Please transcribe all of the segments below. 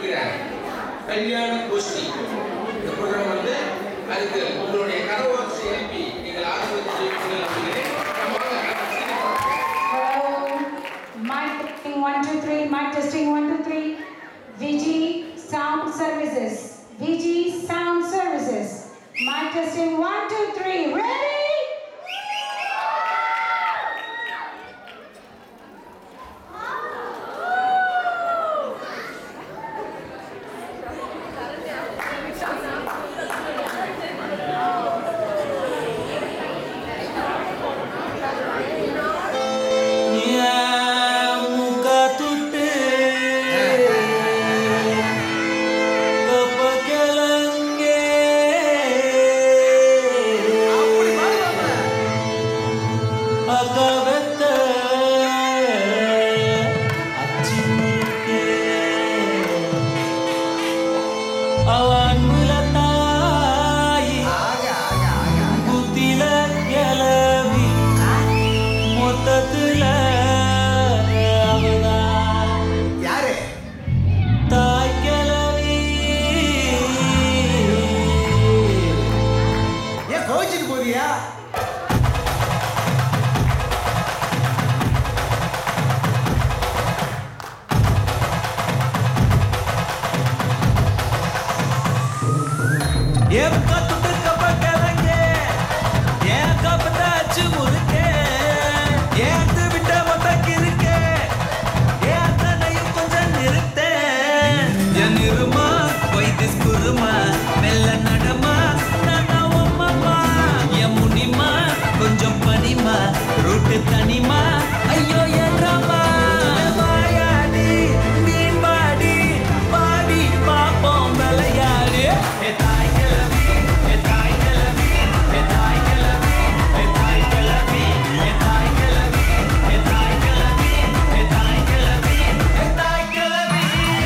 ஆரம்பிக்கிற கல்யாண கோஷ்டி இந்த ப்ரோக்ராம் வந்து அதுக்கு உங்களுடைய கரவாசி எழுப்பி நீங்கள் ஆதரவு தெரிவிப்பீர்கள் நம்புகிறேன் நம்ம வாங்க. Hello. Mic testing one two three. Mic testing one two three. VG Sound Services. VG Sound Services. Mic testing one two three. Ready? ಮುಖ ತುಟ್ಟೆ ಕಪ್ಪ ಕೆಳಂಗೆ ಅಗವೆತ್ತ ಅಚ್ಚಿನಿಕೆ ಅವನ್ ತಾಯಿ புத்தில கிளவி மொத்தத்துல அவதான் யாரு தாய் கிளவி ஏன் கோவிச்சுட்டு போறியா என் கத்துட்டு கப்ப கிளங்க என் கப்பத்தாச்சு முறுக்க ஏத்து விட்ட மொத்தக்கு இருக்க ஏன் தன்னையும் கொஞ்சம் நிறுத்த என் இருமா வைத்திஸ் குருமா மெல்ல நடமா நடவம்மா என் முனிமா கொஞ்சம் பனிமா ரூட்டு தனிமா ஐயோ என் ராமா வாயாடி மீன் பாடி பாடி பாப்போம் விளையாடு ஏ தாய் கிளவி ஏ தாய் கிளவி ஏ தாய் கிளவி ஏ தாய் கிளவி ஏ தாய் கிளவி ஏ தாய் கிளவி ஏ தாய் கிளவி ஏ தாய் கிளவி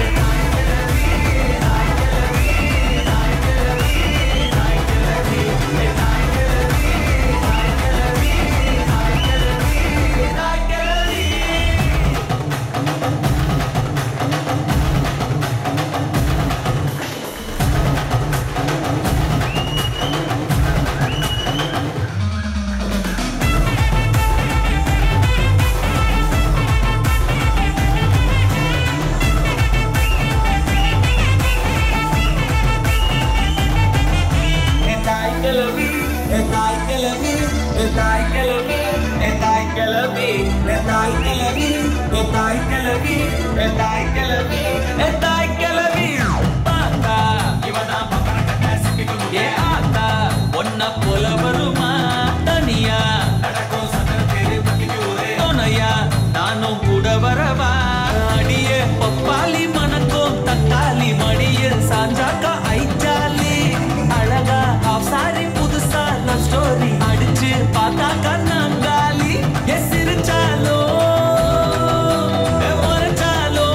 Etai kelabi, etai kelabi, etai kelabi, etai kelabi, etai kelabi, etai kelabi, etai kelabi, etai kelabi. தாத்தா, இவதான் பப்பரக்கட்ட சிக்கிக்கணும். ஏ ஆத்தா, ஒன்ன போல வருமா தனியா நடக்கும் சக்கர தேரு பள்ளிக்கு ஒரே துணையா நானும் கூட வரவா அடியே பப்பாளி மணக்கும் தக்காளி மடியில் சாஞ்சாக்கா ஐச்சாலி அழகா ஆஃப் சாரி புதுசா லவ் ஸ்டோரி அடிச்சு பார்த்தாக்கா நாங்காலி எ சிரிச்சாலோ எ முறைச்சாலோ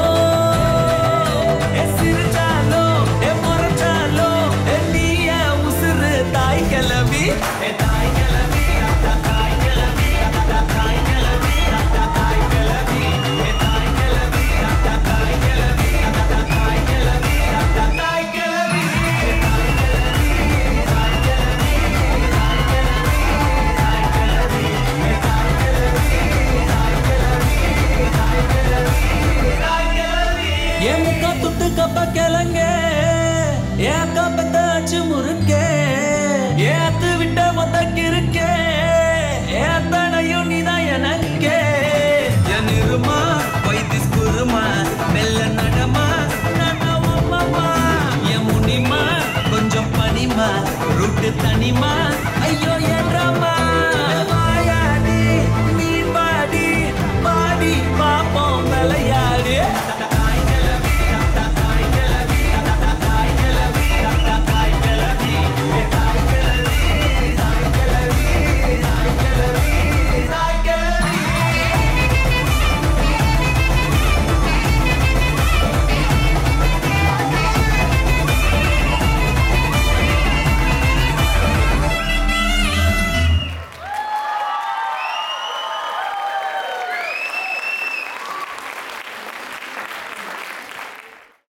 எ சிரிச்சாலோ எ முறைச்சாலோ எ நீய உசுறு தாய் கிளவி எ தாய் கிளவி தாய் கிளவி தாய் கிளவி தாய் கிளவி எ தாய் கிளவி தாய் கிளவி தாய் கிளவி தாய் கிளவி என் முக்கா துட்டு கப்ப கிளங்க ஏன் கப்பத்தாச்சு முறுக்க ஏத்து விட்ட மொத்த கிறுக்க